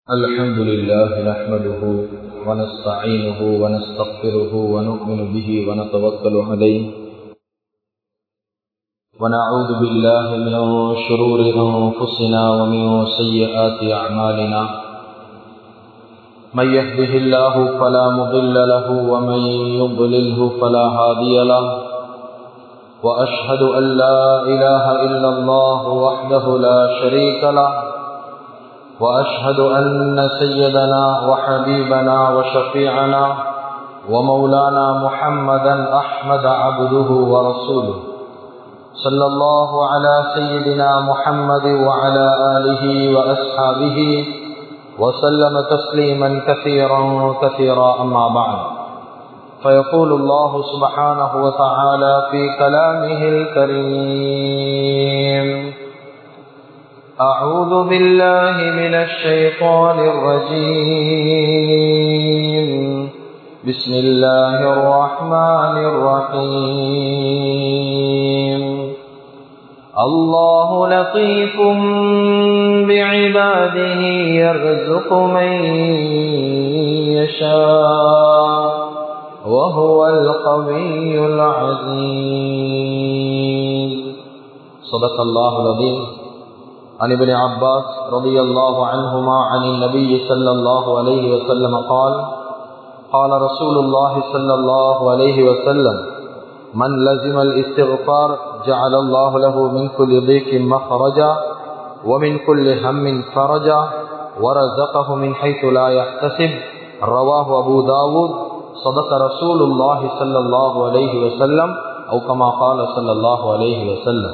الحمد لله نحمده ونستعينه ونستغفره ونؤمن به ونتوكل عليه ونعوذ بالله من شرور أنفسنا ومن سيئات أعمالنا من يهده الله فلا مضل له ومن يضلله فلا هادي له وأشهد أن لا إله إلا الله وحده لا شريك له وأشهد أن سيدنا وحبيبنا وشفيعنا ومولانا محمدا أحمد عبده ورسوله صلى الله على سيدنا محمد وعلى آله وأصحابه وسلم تسليما كثيرا كثيرا أما بعد فيقول الله سبحانه وتعالى في كلامه الكريم أعوذ بالله من الشيطان الرجيم بسم الله الرحمن الرحيم الله لطيف بعباده يرزق من يشاء وهو القوي العزيز صدق الله العظيم عن ابن عباس رضي الله عنهما عن النبي صلى الله عليه وسلم قال قال رسول الله صلى الله عليه وسلم من لزم الاستغفار جعل الله له من كل ضيق مخرجا ومن كل هم فرجا ورزقه من حيث لا يحتسب رواه أبو داود صدق رسول الله صلى الله عليه وسلم أو كما قال صلى الله عليه وسلم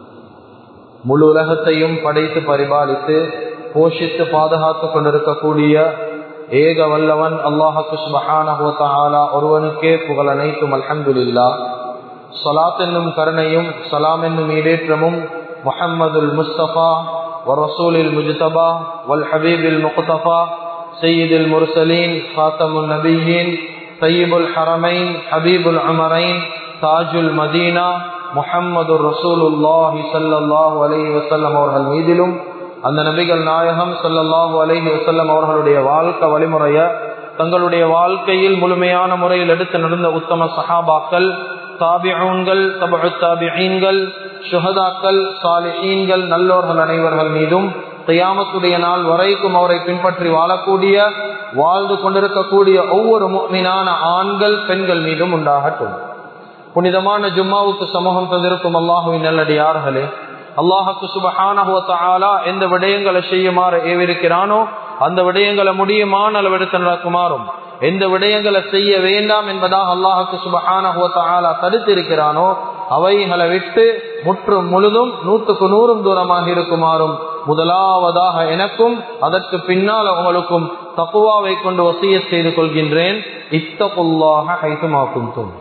முழு உலகத்தையும் படைத்து பரிபாலித்து போஷித்து பாதுகாத்து கொண்டிருக்கக்கூடிய ஏக வல்லவன் அல்லாஹு சுபஹானஹுவத்தாலா ஒருவனுக்கே புகழ் அனைத்தும் அல்ஹம்துலில்லா சலாத் என்னும் கருணையும் சலாம் என்னும் ஈடேற்றமும் முஹம்மதுல் முஸ்தபா வரசூலில் முஜ்தபா வல் ஹபீபில் முக்தபா சையீதுல் முர்சலீன் ஃபாத்தமுல் நபியின் சையீபுல் ஹரமைன் ஹபீபுல் அமரைன் தாஜுல் மதீனா முஹம்மது ரசூலுல்லாஹி சல்லாஹூ அலஹி வசல்லம் அவர்கள் மீதிலும் அந்த நபிகள் நாயகம் சல்லல்லாஹு அலஹி வசல்லம் அவர்களுடைய வாழ்க்கை வழிமுறைய தங்களுடைய வாழ்க்கையில் முழுமையான முறையில் எடுத்து நடந்த உத்தம சஹாபாக்கள் தாபிஊன்கள் தபு தாபிஈன்கள் சுஹதாக்கள் சாலிஹீன்கள் நல்லோர்கள் அனைவர்கள் மீதும் கையாமத்துடைய நாள் வரைக்கும் அவரை பின்பற்றி வாழக்கூடிய வாழ்ந்து கொண்டிருக்கக்கூடிய ஒவ்வொரு மீனான ஆண்கள் பெண்கள் மீதும் உண்டாகட்டும் புனிதமான ஜும்மாவுக்கு சமூகம் தந்திருக்கும் அல்லாஹுவின் நல்லடியார்களே அல்லாஹுக்கு சுபஹானஹுவத்தாலா எந்த விடயங்களை செய்யுமாறு ஏவிருக்கிறானோ அந்த விடயங்களை முடியுமான அளவெடுத்து நடக்குமாறும் எந்த விடயங்களை செய்ய வேண்டாம் என்பதாக அல்லாஹுக்கு சுபஹானஹுவத்தாலா தடுத்திருக்கிறானோ அவைகளை விட்டு முற்றும் முழுதும் நூற்றுக்கு நூறும் தூரமாக இருக்குமாறும் முதலாவதாக எனக்கும் அதற்கு பின்னால் உங்களுக்கும் தக்குவாவை கொண்டு வசிய செய்து கொள்கின்றேன் இத்தகுல்லாக கைதுமாக்கும் தூண்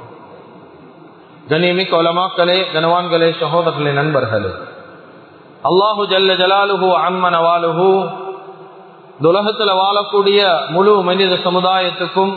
கனிமிக் ஒலமாக்களே கனவான்களே சகோதரர்களே நண்பர்களே அல்லாஹு ஜல்ல ஜலாலுஹு அம்மன் அவாலுஹு உலகத்துல வாழக்கூடிய முழு மனித சமுதாயத்துக்கும்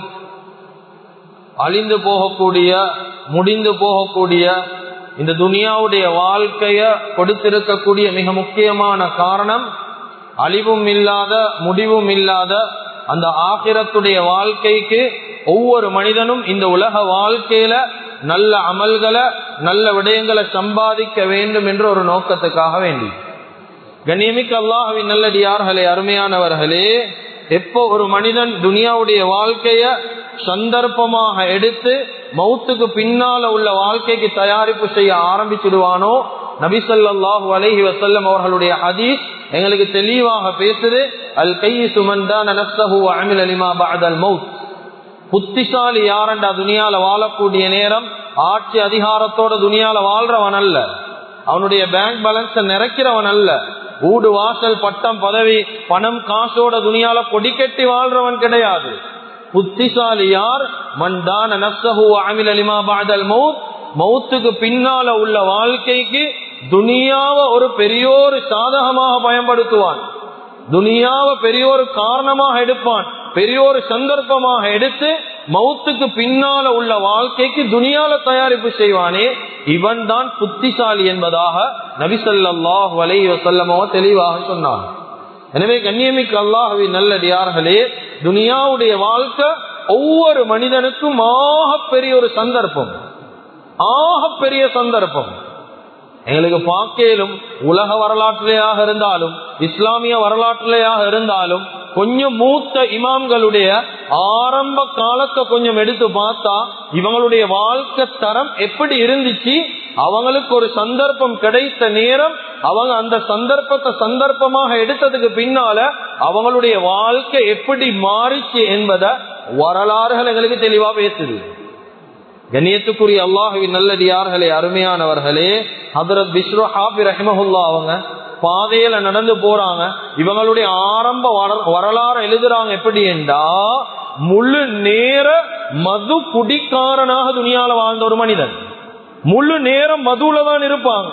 அழிந்து போகக்கூடிய முடிந்து போகக்கூடிய இந்த துனியாவுடைய வாழ்க்கைய கொடுத்திருக்கக்கூடிய மிக முக்கியமான காரணம் அழிவும் இல்லாத முடிவும் இல்லாத அந்த ஆக்கிரத்துடைய வாழ்க்கைக்கு ஒவ்வொரு மனிதனும் இந்த உலக வாழ்க்கையில நல்ல அமல்களை நல்ல விடயங்களை சம்பாதிக்க வேண்டும் என்ற ஒரு நோக்கத்துக்காக வேண்டி கண்ணியமிக்க அல்லாஹவின் நல்லடியார்களே அருமையானவர்களே எப்போ ஒரு மனிதன் துனியாவுடைய வாழ்க்கைய சந்தர்ப்பமாக எடுத்து மௌத்துக்கு பின்னால உள்ள வாழ்க்கைக்கு தயாரிப்பு செய்ய ஆரம்பிச்சிடுவானோ நபிசல்லாஹு அலஹி வசல்லம் அவர்களுடைய ஹதீஸ் எங்களுக்கு தெளிவாக பேசுது அல் கை சுமந்தான் அமில் அலிமா பாதல் மவுத் புத்திசாலி யாரண்டா துனியால வாழக்கூடிய நேரம் ஆட்சி அதிகாரத்தோட துனியால வாழ்றவன் அல்ல அவனுடைய பேங்க் பேலன்ஸ நிறைக்கிறவன் அல்ல ஊடு வாசல் பட்டம் பதவி பணம் காசோட துனியால கொடி கட்டி வாழ்றவன் கிடையாது புத்திசாலி யார் மண்டான நப்சஹு அமில் அலிமா பாதல் மவுத் மவுத்துக்கு பின்னால உள்ள வாழ்க்கைக்கு துனியாவை ஒரு பெரியோரு சாதகமாக பயன்படுத்துவான் துனியாவை பெரியோரு காரணமாக எடுப்பான் பெரியோரு சந்தர்ப்பமாக எடுத்து மௌத்துக்கு பின்னால உள்ள வாழ்க்கைக்கு துனியால தயாரிப்பு செய்வானே இவன் தான் புத்திசாலி என்பதாக நபிசல்லாஹ் வலை வசல்லமோ தெளிவாக சொன்னான் எனவே கண்ணியமிக்கு அல்லாஹவி நல்லடியார்களே துனியாவுடைய வாழ்க்கை ஒவ்வொரு மனிதனுக்கும் ஆக பெரிய ஒரு சந்தர்ப்பம் ஆக பெரிய சந்தர்ப்பம் எங்களுக்கு பார்க்கலும் உலக வரலாற்றிலேயாக இருந்தாலும் இஸ்லாமிய வரலாற்றிலேயாக இருந்தாலும் கொஞ்சம் மூத்த இமாம்களுடைய ஆரம்ப காலத்தை கொஞ்சம் எடுத்து பார்த்தா இவங்களுடைய வாழ்க்கை தரம் எப்படி இருந்துச்சு அவங்களுக்கு ஒரு சந்தர்ப்பம் கிடைத்த நேரம் அவங்க அந்த சந்தர்ப்பத்தை சந்தர்ப்பமாக எடுத்ததுக்கு பின்னால அவங்களுடைய வாழ்க்கை எப்படி மாறிச்சு என்பதை வரலாறுகள் எங்களுக்கு தெளிவா பேசுது கண்ணியத்துக்குரிய அல்லாஹுவின் நல்லடியார்களே அருமையானவர்களே ஹதரத் பிஸ்ரு ஹாபி ரஹிமஹுல்லா அவங்க பாதையில நடந்து போறாங்க இவங்களுடைய ஆரம்ப வரலாறு எழுதுறாங்க எப்படி என்றா முழு நேர மது குடிக்காரனாக துணியால வாழ்ந்த ஒரு மனிதன் முழு நேரம் மதுல தான் இருப்பாங்க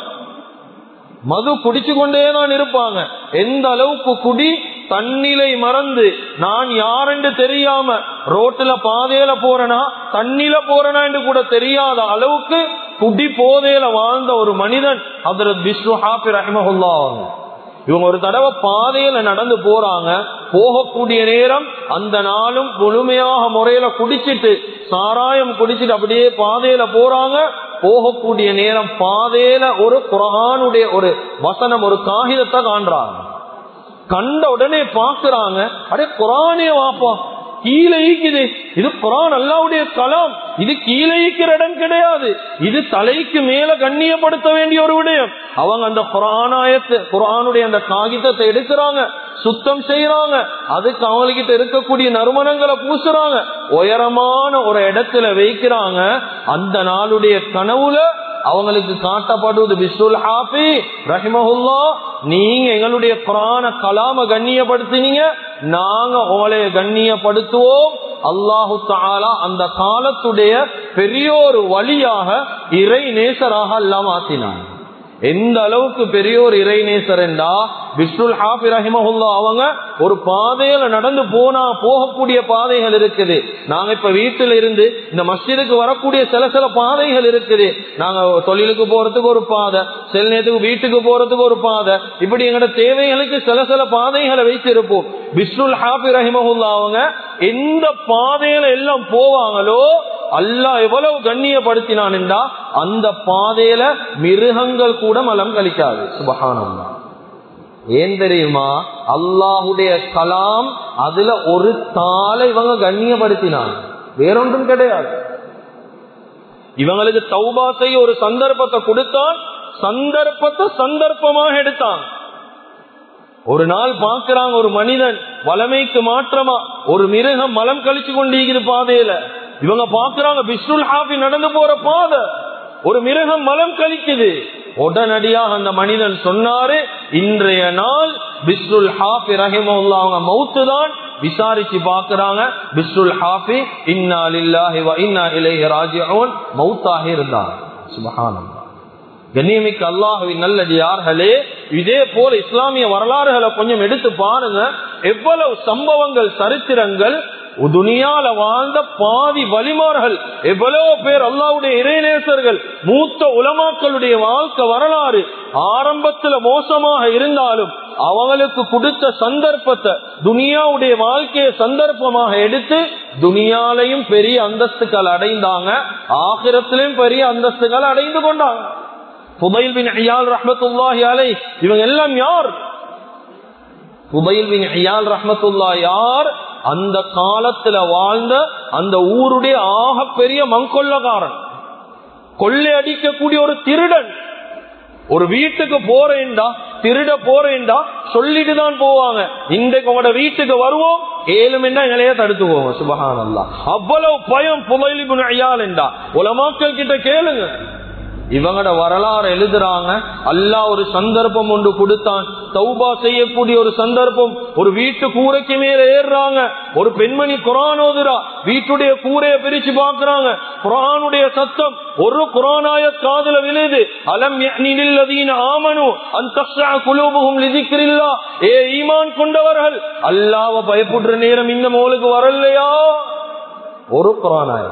மது குடிச்சு கொண்டே தான் இருப்பாங்க எந்த அளவுக்கு குடி தன்னிலை மறந்து நான் யாரென்று தெரியாம ரோட்டுல பாதையில போறனா தண்ணில போறனா என்று கூட தெரியாத அளவுக்கு குடி போதையில வாழ்ந்த ஒரு மனிதன் அதரத் பிஸ்ரு ஹாபி ரஹிமஹுல்லா இவங்க ஒரு தடவை பாதையில நடந்து போறாங்க போகக்கூடிய நேரம் அந்த நாளும் முழுமையாக முறையில குடிச்சிட்டு சாராயம் குடிச்சிட்டு அப்படியே பாதையில போறாங்க போகக்கூடிய நேரம் பாதையில ஒரு குரானுடைய ஒரு வசனம் ஒரு காகிதத்தை காண்றாங்க கண்ட உடனே பாக்குறாங்க அடே குரானே வாப்பா கீழே ஈக்குது இது குரான் அல்லாவுடைய கலாம் இது கீழே ஈக்கிற இடம் கிடையாது இது தலைக்கு மேல கண்ணியப்படுத்த வேண்டிய ஒரு விடயம் அவங்க அந்த குரானாயத்தை குரானுடைய அந்த காகிதத்தை எடுக்கிறாங்க சுத்தம் செய்யறாங்க அதுக்கு அவங்ககிட்ட இருக்கக்கூடிய நறுமணங்களை பூசுறாங்க உயரமான ஒரு இடத்துல வைக்கிறாங்க அந்த நாளுடைய கனவுல அவங்களுக்கு காட்டப்படுவது பிஸ்ருல் ஹாஃபி ரஹிமஹுல்லா நீங்க எங்களுடைய குரான கலாம கண்ணியப்படுத்தினீங்க நாங்க உங்களை கண்ணியப்படுத்துவோம் அல்லாஹு தாலா அந்த காலத்துடைய பெரிய ஒரு வழியாக இறை நேசராக எல்லாம் மாத்தினாங்க எந்த அளவுக்கு பெரிய ஒரு இறைநேசர் என்றா பிஸ்ருல் ஹாபி ரஹிமஹுல்லா அவங்க ஒரு பாதையில நடந்து போனா போகக்கூடிய பாதைகள் இருக்குது நாங்க இப்ப வீட்டுல இருந்து இந்த மஸ்ஜிதுக்கு வரக்கூடிய சில சில பாதைகள் இருக்குது நாங்க தொழிலுக்கு போறதுக்கு ஒரு பாதை சில நேரத்துக்கு வீட்டுக்கு போறதுக்கு ஒரு பாதை இப்படி எங்களோட தேவைகளுக்கு சில சில பாதைகளை வைத்திருப்போம் பிஸ்ருல் ஹாபி ரஹிமஹுல்லா அவங்க எந்த பாதையில எல்லாம் போவாங்களோ அல்லா எவ்வளவு கண்ணியப்படுத்தினான் என்றா அந்த பாதையில மிருகங்கள் கூட மலம் கழிக்காது சுபகானந்தா ஏன் தெரியுமா அல்லாஹுடைய கலாம் அதுல ஒரு தாளை இவங்க கண்ணியப்படுத்தினாங்க வேறொன்றும் கிடையாது இவங்களுக்கு தௌபா செய்ய ஒரு சந்தர்ப்பத்தை கொடுத்தான் சந்தர்ப்பத்தை சந்தர்ப்பமாக எடுத்தான் ஒரு நாள் பாக்குறாங்க ஒரு மனிதன் வளமைக்கு மாற்றமா ஒரு மிருகம் மலம் கழிச்சு கொண்டிருக்குது பாதையில இவங்க பாக்குறாங்க பிஸ்ருல் ஹாபி நடந்து போற பாதை ஒரு மிருகம் மலம் கழிக்குது உடனடியாக அந்த மனிதன் சொன்னாரு இன்றைய நாள் பிஸ்ருல் ஹாபி ரஹிமுல்லா அவங்க மவுத்து தான் விசாரிச்சு பாக்குறாங்க பிஸ்ருல் ஹாபி இன்னா லில்லாஹி வ இன்னா இலைஹி ராஜிஊன் மவுத்தாக இருந்தார் சுபஹானல்லாஹ் கண்ணியமிக்க அல்லாஹுவின் நல்லடியார்களே இதே போல இஸ்லாமிய வரலாறுகளை கொஞ்சம் எடுத்து பாருங்க எவ்வளவு சம்பவங்கள் சரித்திரங்கள் துனியால வாழ்ந்த பாதி வலிமார்கள் எவ்வளவு பேர் அல்லாவுடைய இறைநேசர்கள் மூத்த உலமாக்களுடைய வாழ்க்கை வரலாறு ஆரம்பத்துல மோசமாக இருந்தாலும் அவங்களுக்கு கொடுத்த சந்தர்ப்பத்தை துனியாவுடைய வாழ்க்கையை சந்தர்ப்பமாக எடுத்து துனியாலையும் பெரிய அந்தஸ்துகள் அடைந்தாங்க ஆகிரத்திலையும் பெரிய அந்தஸ்துகள் அடைந்து கொண்டாங்க புதைல் பின் ஐயால் ரஹமத்துல்லாஹி அலை இவங்க எல்லாம் யார் புதைல் பின் ஐயால் ரஹமத்துல்லா யார் அந்த காலத்துல வாழ்ந்த அந்த ஊருடைய ஆக பெரிய மங்கொள்ளக்காரன் கொள்ளை அடிக்கக்கூடிய ஒரு திருடன் ஒரு வீட்டுக்கு போறேன்டா திருட போறேன்டா சொல்லிட்டு தான் போவாங்க இன்றைக்கு உங்களோட வீட்டுக்கு வருவோம் ஏழு என்ன நிலைய தடுத்துவோம் சுபகானல்லா அவ்வளவு பயம் புதையிலிபுன் ஐயால் என்றா உலமாக்கள் கிட்ட கேளுங்க இவங்கட வரலாறு எழுதுறாங்க அல்லா ஒரு சந்தர்ப்பம் ஒன்று கொடுத்தான் தௌபா செய்யக்கூடிய ஒரு சந்தர்ப்பம் ஒரு வீட்டு கூரைக்கு மேல ஏறுறாங்க ஒரு பெண்மணி குரான் ஓதுறா வீட்டுடைய கூரைய பிரிச்சு பாக்குறாங்க குரானுடைய சத்தம் ஒரு குரானாய காதுல விழுது அலம் யஹ்னில்லதீன ஆமனு அந்த குலூபுகும் லிதிக்கிறில்லா ஏ ஈமான் கொண்டவர்கள் அல்லாவ பயப்படுற நேரம் இந்த மோளுக்கு வரலையா ஒரு குரானாயம்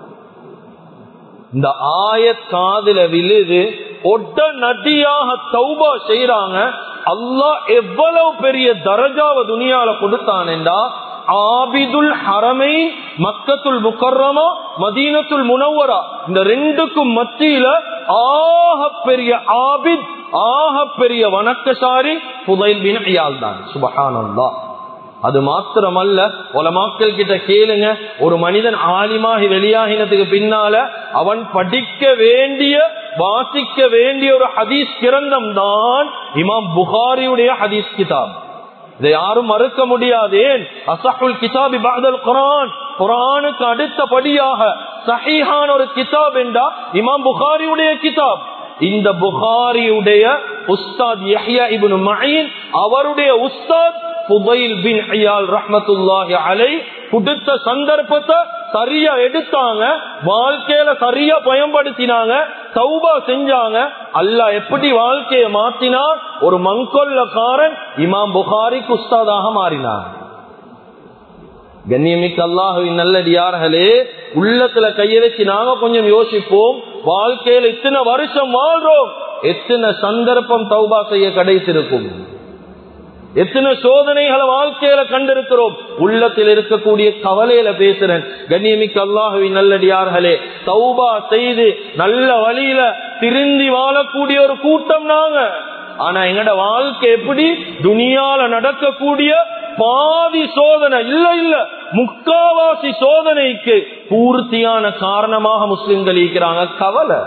இந்த ஆய காதுல விழுது ஒட்ட நதியாக தௌபா செய்யறாங்க அல்லாஹ் எவ்வளவு பெரிய தரஜாவ துனியால கொடுத்தானேண்டா ஆபிதுல் ஹரமை மக்கத்துல் முக்கர்ரமா மதீனத்துல் முனவரா இந்த ரெண்டுக்கும் மத்தியில ஆக பெரிய ஆபித் ஆக பெரிய வணக்கசாரி புதைல் பின் ஐயால் தான் சுபஹானல்லா அது மாத்திரமல்ல உலமாக்கள் கிட்ட கேளுங்க ஒரு மனிதன் ஆலிமாகி வெளியாகினதுக்கு பின்னால அவன் படிக்க வேண்டிய வாசிக்க வேண்டிய ஒரு ஹதீஸ் கிரந்தம் தான் இமாம் புகாரியுடைய ஹதீஸ் கிதாப் இதை யாரும் மறுக்க முடியாது ஏன் அசஹுல் கிதாபி பாதல் குரான் குரானுக்கு அடுத்தபடியாக சஹீஹான ஒரு கிதாப் என்றா இமாம் புகாரியுடைய கிதாப் இந்த புகாரியுடைய உஸ்தாத் யஹ்யா இப்னு மயின் அவருடைய உஸ்தாத் புதைல் பின் ஐயால் ரஹ்மத்துல்லாஹி அலை கொடுத்த சந்தர்ப்பத்தை சரியா எடுத்தாங்க வாழ்க்கையில சரியா பயன்படுத்தினாங்க சௌபா செஞ்சாங்க அல்லாஹ் எப்படி வாழ்க்கைய மாத்தினார் ஒரு மங்கொல்லக்காரன் இமாம் புகாரிக்கு உஸ்தாதாக மாறினார் கண்ணியமிக்க அல்லாஹுவின் நல்லடியார்களே உள்ளத்துல கைய வச்சு நாங்க கொஞ்சம் யோசிப்போம் வாழ்க்கையில எத்தனை வருஷம் வாழ்றோம் எத்தனை சந்தர்ப்பம் தௌபா செய்ய கிடைத்திருக்கும் எத்தனை சோதனைகளை வாழ்க்கையில கண்டிருக்கிறோம் உள்ளத்தில் இருக்கக்கூடிய கவலையில பேசுறேன் கண்ணியமிக்க அல்லாஹுவின் நல்லடியார்களே தௌபா செய்து நல்ல வழியில திருந்தி வாழக்கூடிய ஒரு கூட்டம் நாங்க ஆனா எங்கட வாழ்க்கை எப்படி துனியால நடக்கக்கூடிய பாதி சோதனை இல்ல இல்ல முக்காவாசி சோதனைக்கு பூர்த்தியான காரணமாக முஸ்லிம்கள் இருக்கிறாங்க கவலை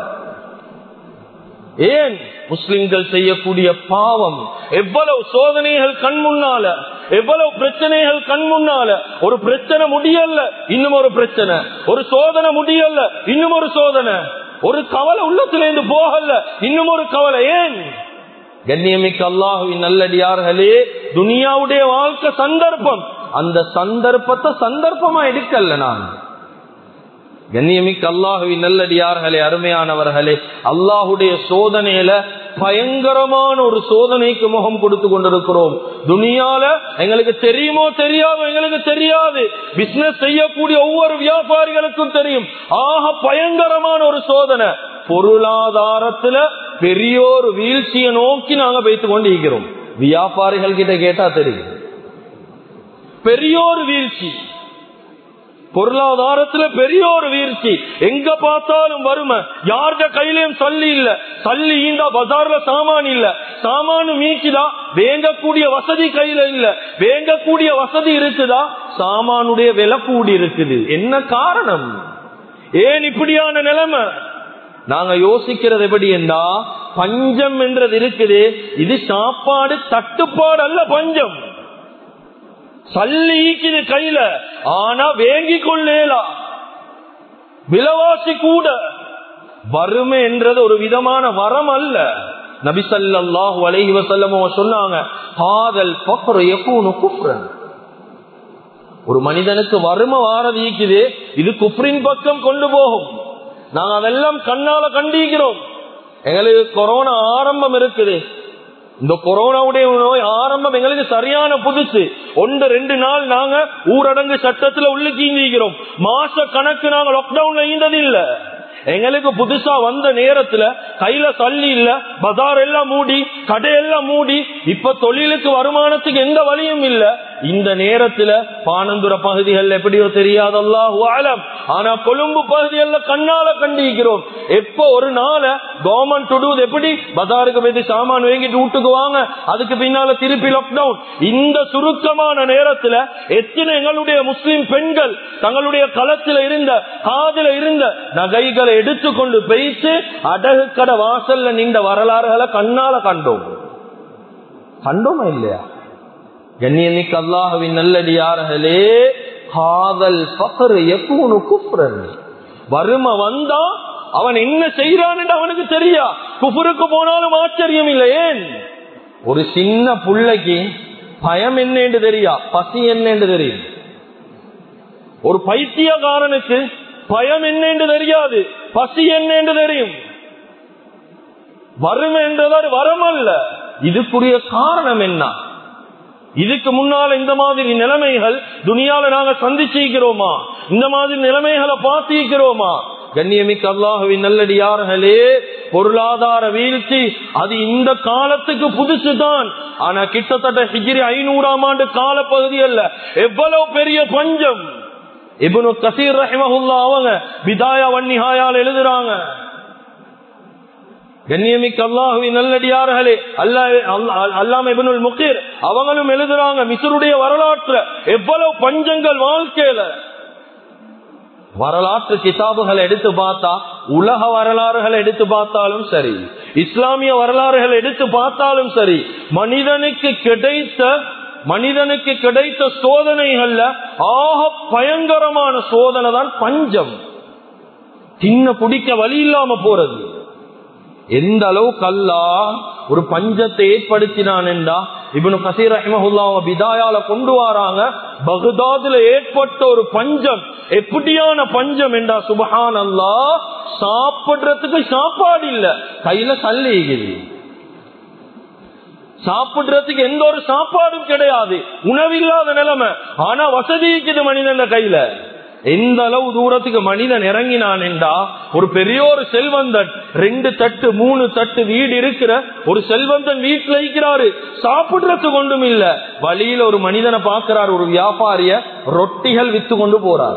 ஏன் முஸ்லிம்கள் செய்யக்கூடிய பாவம் எவ்வளவு சோதனைகள் கண் முன்னால எவ்வளவு பிரச்சனைகள் கண் முன்னால ஒரு பிரச்சனை முடியல இன்னும் ஒரு பிரச்சனை ஒரு சோதனை முடியல இன்னும் ஒரு சோதனை ஒரு கவலை உள்ளத்திலிருந்து போகல இன்னும் ஒரு கவலை ஏன் கண்ணியமிக்க அல்லாஹுவின் நல்லடியார்களே துனியாவுடைய வாழ்க்கை சந்தர்ப்பம் அந்த சந்தர்ப்பத்தை சந்தர்ப்பமா எடுக்கல நான் கண்ணியமிக்க அல்லாஹுவின் நல்லடியார்களே அருமையானவர்களே அல்லாஹுடைய சோதனையில பயங்கரமான ஒரு சோதனைக்கு முகம் கொடுத்து கொண்டிருக்கிறோம் துனியால எங்களுக்கு தெரியுமோ தெரியாதோ எங்களுக்கு தெரியாது பிசினஸ் செய்யக்கூடிய ஒவ்வொரு வியாபாரிகளுக்கும் தெரியும் ஆக பயங்கரமான ஒரு சோதனை பொருளாதாரத்துல பெரிய ஒரு வீழ்ச்சியை நோக்கி நாங்க வைத்துக் கொண்டு இருக்கிறோம் வியாபாரிகள் கிட்ட கேட்டா தெரியும் பெரிய ஒரு வீழ்ச்சி பொருளாதாரத்துல பெரிய ஒரு வீழ்ச்சி எங்க பார்த்தாலும் வறுமை யார்ட கையிலயும் சல்லி இல்ல சல்லி ஈந்தா பஜார்ல சாமான் இல்ல சாமானு மீக்குதா வேங்கக்கூடிய வசதி கையில இல்ல வேங்கக்கூடிய வசதி இருக்குதா சாமானுடைய விலை கூடி இருக்குது என்ன காரணம் ஏன் இப்படியான நிலைமை நாங்க யோசிக்கிறது எப்படி என்றா பஞ்சம் என்றது இருக்குது இது சாப்பாடு தட்டுப்பாடு அல்ல பஞ்சம் சல்லி ஈக்குது கையில ஆனா வேங்கி கொள்ளேலா விலவாசி கூட வறுமை என்றது ஒரு விதமான வரம் அல்ல நபிசல்லாஹு அலைஹி வசல்லம் சொன்னாங்க காதல் குஃப்ரன் ஒரு மனிதனுக்கு வறுமை வாரது ஈக்குது இது குஃப்ரின் பக்கம் கொண்டு போகும் நாங்க அதெல்லாம் கண்ணால கண்டிக்கிறோம் எங்களுக்கு கொரோனா ஆரம்பம் இருக்குது இந்த கொரோனாவுடைய நோய் ஆரம்பம் எங்களுக்கு சரியான புதுசு ஒன்று ரெண்டு நாள் நாங்க ஊரடங்கு சட்டத்துல உள்ளுக்கு ஈந்திக்கிறோம் மாச கணக்கு நாங்க லாக்டவுன்ல ஈந்தது இல்ல எங்களுக்கு புதுசா வந்த நேரத்துல கையில தள்ளி இல்ல பஜார் எல்லாம் மூடி கடையெல்லாம் மூடி இப்ப தொழிலுக்கு வருமானத்துக்கு எந்த வழியும் இல்ல இந்த நேரத்துல பானந்துர பகுதிகள் எப்படியோ தெரியாதல்லாஹு ஆலம் ஆனா கொழும்பு பகுதிகளில் கண்ணால கண்டிக்கிறோம் எப்ப ஒரு நாள கவர்மெண்ட் தொடுவது எப்படி பஜாருக்கு போய் சாமான் வாங்கிட்டு வீட்டுக்கு வாங்க அதுக்கு பின்னால திருப்பி லாக்டவுன் இந்த சுருக்கமான நேரத்துல எத்தனை எங்களுடைய முஸ்லிம் பெண்கள் தங்களுடைய களத்துல இருந்த காதில இருந்த நகைகளை எடுத்துக்கொண்டு பேசி அடகு கடை வாசல்ல நின்ற வரலாறுகளை கண்ணால கண்டோம் கண்டோமா இல்லையா கண்ணியமிக்கு அல்லாஹுவின் நல்லடியார்களே காதல் பகர் எப்பூனு குப்ரன் வறுமை வந்தா அவன் என்ன செய்யறான் அவனுக்கு தெரியா குஃபுருக்கு போனாலும் ஆச்சரியம் இல்லை ஏன் ஒரு சின்ன புள்ளைக்கு பயம் என்ன தெரியா பசி என்ன தெரியும் ஒரு பைத்தியக்காரனுக்கு பயம் என்ன தெரியாது பசி என்ன தெரியும் வறுமை என்றவர் வரம் அல்ல இதுக்குரிய காரணம் என்ன இதுக்கு முன்னால இந்த மாதிரி நிலைமைகள் துணியால நாங்க சந்திச்சிருக்கிறோமா இந்த மாதிரி நிலைமைகளை பார்த்திருக்கிறோமா கண்ணியமிக்க அல்லாஹுவின் நல்லடியார்களே பொருளாதார வீழ்ச்சி அது இந்த காலத்துக்கு புதுசுதான் ஆனா கிட்டத்தட்ட ஹிஜிரி ஐநூறாம் ஆண்டு கால பகுதி அல்ல எவ்வளவு பெரிய பஞ்சம் இபுனு கசீர் ரஹிமஹுல்லா அவங்க விதாயா வன்னிஹாயால் எழுதுறாங்க கண்ணியமிக்க அல்லாஹுவின் நல்லடியார்களே அல்லா அல்லாம இபனுல் முகீர் அவங்களும் எழுதுறாங்க மிசருடைய வரலாற்றுல எவ்வளவு பஞ்சங்கள் வாழ்க்கையில வரலாற்று கிதாபுகளை எடுத்து பார்த்தா உலக வரலாறுகளை எடுத்து பார்த்தாலும் சரி இஸ்லாமிய வரலாறுகளை எடுத்து பார்த்தாலும் சரி மனிதனுக்கு கிடைத்த மனிதனுக்கு கிடைத்த சோதனைகள்ல ஆக பயங்கரமான சோதனை தான் பஞ்சம் சின்ன குடிக்க வழி இல்லாம போறது எந்த அளவுக்கு அல்லா ஒரு பஞ்சத்தை ஏற்படுத்தினான் என்றா இவனு கசீர் ரஹிமஹுல்லா விதாயால கொண்டு வராங்க பகுதாதுல ஏற்பட்ட ஒரு பஞ்சம் எப்படியான பஞ்சம் என்றா சுபஹான் அல்லா சாப்பிடுறதுக்கு சாப்பாடு இல்ல கையில சல்லிகுது சாப்பிடுறதுக்கு எந்த ஒரு சாப்பாடும் கிடையாது உணவில்லாத நிலைமை ஆனா வசதி இருக்குது மனிதன் கையில எந்த அளவு தூரத்துக்கு மனிதன் இறங்கினான் என்றா ஒரு பெரிய ஒரு செல்வந்தன் ரெண்டு தட்டு மூணு தட்டு வீடு இருக்கிற ஒரு செல்வந்தன் வீட்டுல இருக்கிறாரு சாப்பிடுறதுக்கு ஒன்றும் இல்ல வழியில ஒரு மனிதனை பார்க்கிறார் ஒரு வியாபாரிய ரொட்டிகள் வித்து கொண்டு போறார்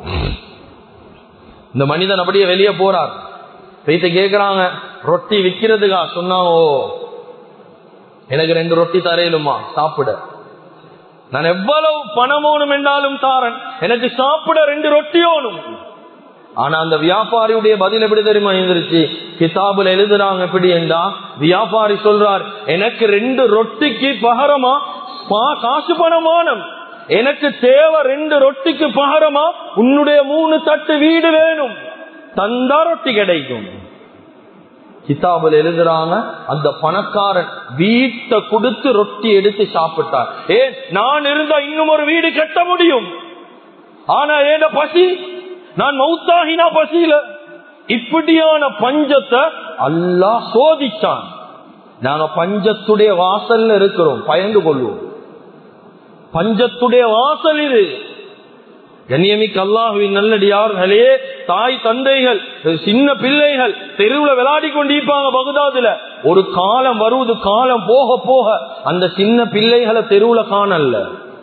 இந்த மனிதன் அப்படியே வெளியே போறார் வைத்து கேக்குறாங்க ரொட்டி விக்கிறதுக்கா சொன்னாங்க ஓ எனக்கு ரெண்டு ரொட்டி தரையிலுமா சாப்பிட நான் எவ்வளவு பணமோனும் என்றாலும் தாரன் எனக்கு சாப்பிட ரெண்டு ரொட்டியோனும் ஆனா அந்த வியாபாரியுடைய பதில் எப்படி தெரியுமா இருந்துருச்சு கிதாபுல எழுதுறாங்க எப்படி என்றா வியாபாரி சொல்றார் எனக்கு ரெண்டு ரொட்டிக்கு பகரமா காசு பணமானம் எனக்கு தேவை ரெண்டு ரொட்டிக்கு பகரமா உன்னுடைய மூணு தட்டு வீடு வேணும் தந்தா ரொட்டி கிடைக்கும் கிதாபில் எழுதுறாங்க அந்த பணக்காரன் வீட்டை கொடுத்து ரொட்டி எடுத்து சாப்பிட்டார் ஏ நான் இருந்தா இன்னும் ஒரு வீடு கட்ட முடியும் ஆனா ஏட பசி நான் மௌத்தாகினா பசியில இப்படியான பஞ்சத்தை அல்லா சோதிச்சான் நாங்க பஞ்சத்துடைய வாசல்ல இருக்கிறோம் பயந்து கொள்வோம் பஞ்சத்துடைய வாசல் இது கண்ணியமிக்கு அல்லாஹுவின் நல்லடியார்களே தாய் தந்தைகள் சின்ன பிள்ளைகள் தெருவுல விளையாடி கொண்டிருப்பாங்க பகுதாதுல ஒரு காலம் வருவது காலம் போக போக அந்த சின்ன பிள்ளைகளை தெருவுல காணல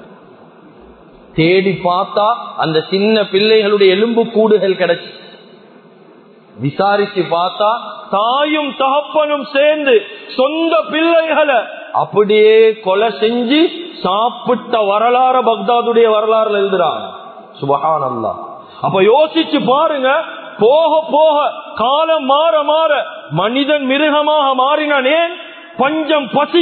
தேடி பார்த்தா அந்த சின்ன பிள்ளைகளுடைய எலும்பு கூடுகள் கிடைச்சு விசாரிச்சு பார்த்தா தாயும் தகப்பனும் சேர்ந்து சொந்த பிள்ளைகளை அப்படியே கொலை செஞ்சு சாப்பிட்ட வரலாறு பக்தாதுடைய வரலாறுல எழுதுறாங்க சுபகான் அல்லா அப்ப யோசிச்சு பாருங்க போக போக காலம் மாற மாற மனிதன் மிருகமாக மாறினான் ஏன் பஞ்சம் பசி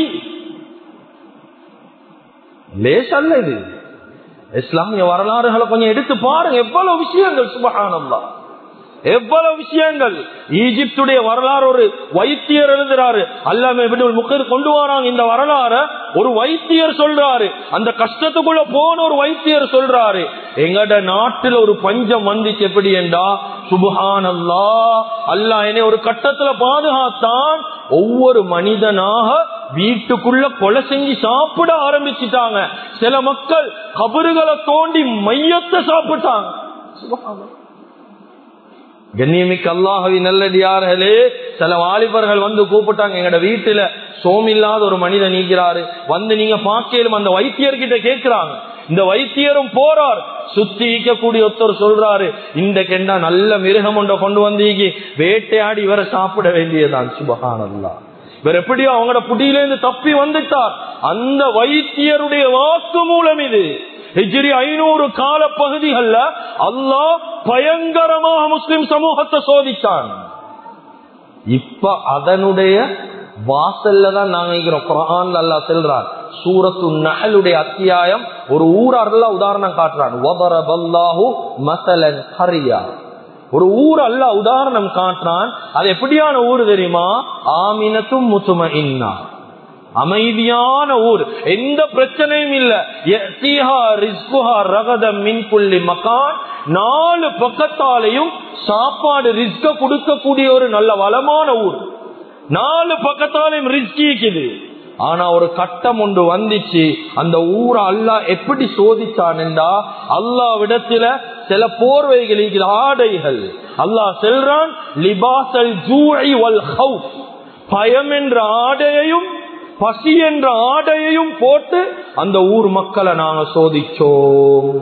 லேசல்ல இது இஸ்லாமிய வரலாறுகளை கொஞ்சம் எடுத்து பாருங்க எவ்வளவு விஷயங்கள் சுபகானல்லா எவ்வளவு விஷயங்கள் ஈஜிப்துடைய வரலாறு ஒரு வைத்தியர் எழுதுறாரு அல்லாம முக்கர் கொண்டு வராங்க இந்த வரலாறு ஒரு வைத்தியர் சொல்றாரு அந்த கஷ்டத்துக்குள்ள போன ஒரு வைத்தியர் சொல்றாரு எங்கட நாட்டில் ஒரு பஞ்சம் வந்துச்சு எப்படி என்றா சுபஹான் அல்லா அல்லா என்னை ஒரு கட்டத்துல பாதுகாத்தான் ஒவ்வொரு மனிதனாக வீட்டுக்குள்ள கொலை செஞ்சு சாப்பிட ஆரம்பிச்சுட்டாங்க சில மக்கள் கபறுகளை தோண்டி மையத்தை சாப்பிட்டாங்க சுபஹான் கண்ணியமிக்க அல்லாஹவி நல்லடியார்களே சில வாலிபர்கள் வந்து கூப்பிட்டாங்க எங்கட வீட்டுல சோமில்லாத ஒரு மனிதன் நீக்கிறாரு வந்து நீங்க பாக்கலும் அந்த வைத்தியர்கிட்ட கேட்கிறாங்க இந்த வைத்தியரும் போறார் சுத்தி ஈக்கக்கூடிய ஒருத்தர் சொல்றாரு இந்த கெண்டா நல்ல மிருகம் ஒன்றை கொண்டு வந்தீங்க வேட்டையாடி இவரை சாப்பிட வேண்டியதான் சுபகானல்லா இவர் எப்படியோ அவங்களோட புடியிலிருந்து தப்பி வந்துட்டார் அந்த வைத்தியருடைய வாக்கு மூலம் இது ஹிஜ்ரி ஐநூறு கால பகுதிகள்ல அல்லாஹ் பயங்கரமாக முஸ்லிம் சமூகத்தை சோதித்தான் இப்ப அதனுடைய வாசல்ல தான் நாங்க இருக்கிறோம் குரான் அல்லா செல்றான் சூரத்து நகலுடைய அத்தியாயம் ஒரு ஊரல்ல உதாரணம் காட்டுறான் மசலன் ஹரியா ஒரு ஊர் அல்ல உதாரணம் காட்டுறான் அது எப்படியான ஊர் தெரியுமா ஆமினத்தும் முத்தும இன்னா அமைதியான ஊர் எந்த பிரச்சனையும் இல்ல மக்கான் நாலு பக்கத்தாலையும் சாப்பாடு ரிஸ்க கொடுக்கக்கூடிய ஒரு நல்ல வளமான ஊர் நாலு பக்கத்தாலையும் ரிஸ்க் இருக்குது ஆனா ஒரு கட்டம் ஒன்று வந்துச்சு அந்த ஊரை அல்லா எப்படி சோதிச்சான்டா அல்லா விடத்துல சில போர்வைகள் இருக்குது, ஆடைகள் அல்லாஹ் செல்றான் லிபாசல் ஜூஇ வல் ஹவுஃப் பயம் என்ற ஆடையையும் பசி என்ற ஆடையையும் போட்டு அந்த ஊர் மக்களை நாங்க சோதிச்சோம்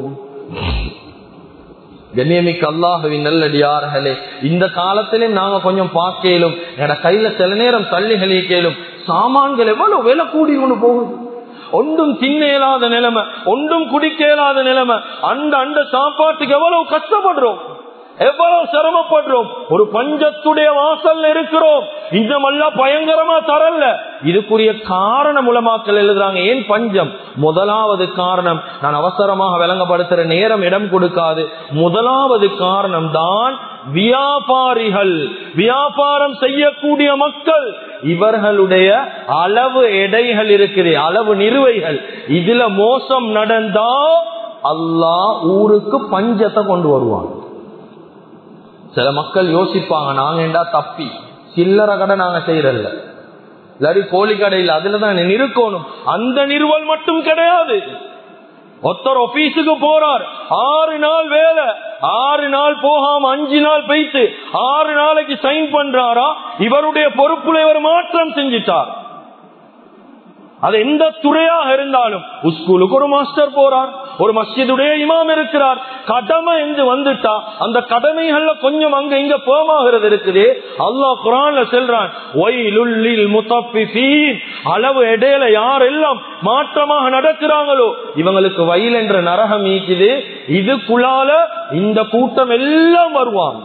கண்ணியமிக்க அல்லாஹுவின் நல்லடியார்களே இந்த காலத்திலும் நாங்க கொஞ்சம் பார்க்கலும் என கையில சில நேரம் தள்ளிகளே கேளும் சாமான்கள் எவ்வளவு விலை கூடி கொண்டு போகுது ஒன்றும் தின்ன இயலாத நிலைமை ஒன்றும் குடிக்க இயலாத நிலைமை அந்த அந்த சாப்பாட்டுக்கு எவ்வளவு கஷ்டப்படுறோம் எவ்வளவு சிரமப்படுறோம் ஒரு பஞ்சத்துடைய வாசல்ல இருக்கிறோம் இந்த மல்லா பயங்கரமா தரல இதுக்குரிய காரணம் மூலமாக்கல் எழுதுறாங்க ஏன் பஞ்சம் முதலாவது காரணம் நான் அவசரமாக விளங்கப்படுத்துற நேரம் இடம் கொடுக்காது முதலாவது காரணம் தான் வியாபாரிகள் வியாபாரம் செய்யக்கூடிய மக்கள் இவர்களுடைய அளவு எடைகள் இருக்குது அளவு நிறுவைகள் இதுல மோசம் நடந்தா அல்லாஹ் ஊருக்கு பஞ்சத்தை கொண்டு வருவாங்க சில மக்கள் யோசிப்பாங்க நாங்க ஏண்டா தப்பி சில்லறை கடை நாங்க செய்யறதில்ல இல்லாடி கோழி கடையில் அதுலதான் இருக்கணும் அந்த நிறுவல் மட்டும் கிடையாது ஒருத்தர் ஆபீஸுக்கு போறார் ஆறு நாள் வேலை ஆறு நாள் போகாம அஞ்சு நாள் போயிட்டு ஆறு நாளைக்கு சைன் பண்றாரா இவருடைய பொறுப்புல இவர் மாற்றம் செஞ்சிட்டார் அது எந்த துறையாக இருந்தாலும் ஸ்கூலுக்கு ஒரு மாஸ்டர் போறார் ஒரு மஸ்ஜிதுடைய இமாம் இருக்கிறார் கடமை என்று வந்துட்டா அந்த கடமைகள்ல கொஞ்சம் அங்க இங்க போமாகிறது இருக்குது அல்லாஹ் குரான்ல செல்றான் ஒயிலுள்ளில் முத்தப்பிசீன் அளவு இடையில யாரெல்லாம் மாற்றமாக நடக்கிறாங்களோ இவங்களுக்கு வயல் என்ற நரகம் ஈக்குது இதுக்குள்ளால இந்த கூட்டம் எல்லாம் வருவாங்க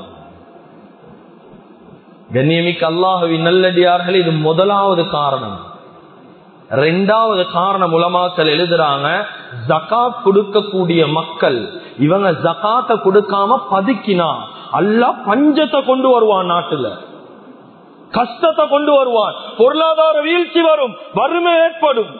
கண்ணியமிக்க அல்லாஹுவின் நல்லடியார்கள் இது முதலாவது காரணம் ரெண்டாவது காரணம் உலமாக்கள் எழுதுறாங்க ஜகாத் கொடுக்கக்கூடிய மக்கள் இவங்க ஜகாத்த கொடுக்காம பதுக்கினா அல்ல பஞ்சத்தை கொண்டு வருவான் நாட்டுல கஷ்டத்தை கொண்டு வருவான் பொருளாதார வீழ்ச்சி வரும் வறுமை ஏற்படும்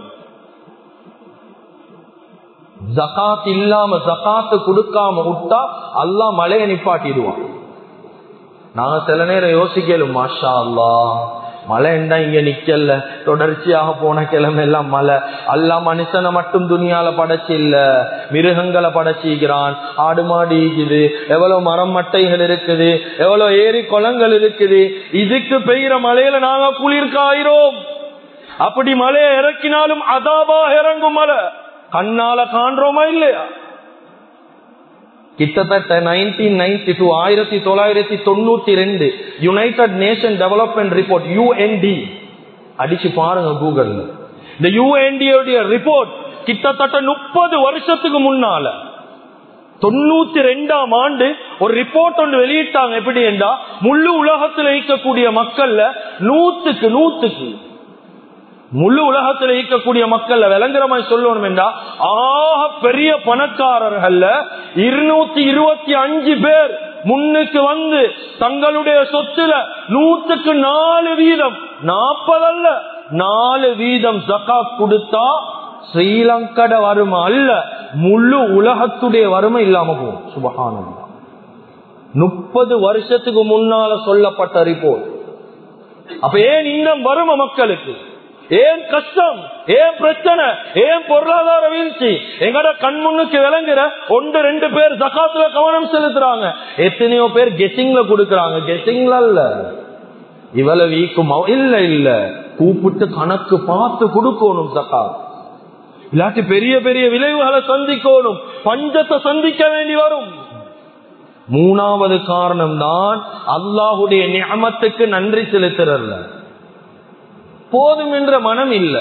ஜகாத் இல்லாம ஜகாத்து கொடுக்காம விட்டா அல்லா மழையை நிப்பாட்டிடுவான் நாங்க சில நேரம் யோசிக்கலும் மாஷா அல்லா மழை என்றா இங்க நிக்கல தொடர்ச்சியாக போன கிழமை எல்லாம் மழை அல்லா மனுஷனை மட்டும் துணியால படைச்சு இல்ல மிருகங்களை படைச்சிக்கிறான் ஆடு மாடு இருக்குது எவ்வளவு மரம் மட்டைகள் இருக்குது எவ்வளவு ஏரி குளங்கள் இருக்குது இதுக்கு பெய்கிற மழையில நாங்க குளிர்காயிரோம் அப்படி மழையை இறக்கினாலும் அதாபா இறங்கும் மழை கண்ணால காண்றோமா இல்லையா கிட்டத்தட்ட நைன்டீன் நைன்டி டூ ஆயிரத்தி தொள்ளாயிரத்தி தொண்ணூத்தி ரெண்டு United Nation development report U N D அடிச்சு பாருங்க கூகுள்ல இந்த யுஎன்டியோடைய ரிப்போர்ட் கிட்டத்தட்ட முப்பது வருஷத்துக்கு முன்னால தொண்ணூத்தி ரெண்டாம் ஆண்டு ஒரு ரிப்போர்ட் ஒன்று வெளியிட்டாங்க எப்படி என்றா முழு உலகத்தில் இருக்கக்கூடிய மக்கள்ல நூத்துக்கு நூத்துக்கு முழு உலகத்தில் இருக்கக்கூடிய மக்கள் விளங்குற மாதிரி சொல்லணும் என்றா ஆக பெரிய பணக்காரர்கள்ல இருநூத்தி இருபத்தி அஞ்சு பேர் முன்னுக்கு வந்து தங்களுடைய சொத்துல நூத்துக்கு நாலு வீதம் நாற்பதல்ல நாலு வீதம் ஜக்கா கொடுத்தா ஸ்ரீலங்கட வறுமை அல்ல முழு உலகத்துடைய வறுமை இல்லாம போகும் சுபகானம் முப்பது வருஷத்துக்கு முன்னால சொல்லப்பட்ட ரிப்போர்ட் அப்ப ஏன் இன்னும் வறுமை மக்களுக்கு ஏன் கஷ்டம் ஏன் பிரச்சனை ஏன் பொருளாதார வீழ்ச்சி எங்கட கண் முன்னுக்கு விளங்குற ஒன்று ரெண்டு பேர் ஜக்காத்துல கவனம் செலுத்துறாங்க எத்தனையோ பேர் கெசிங்ல கொடுக்கறாங்க கெசிங்ல இல்ல இவ்வளவு வீக்குமா இல்ல இல்ல கூப்பிட்டு கணக்கு பார்த்து கொடுக்கணும் ஜக்காத் இல்லாட்டி பெரிய பெரிய விளைவுகளை சந்திக்கணும் பஞ்சத்தை சந்திக்க வேண்டி வரும் மூணாவது காரணம் தான் அல்லாஹுடைய நியமத்துக்கு நன்றி செலுத்துறல்ல போதும் என்ற மனம் இல்ல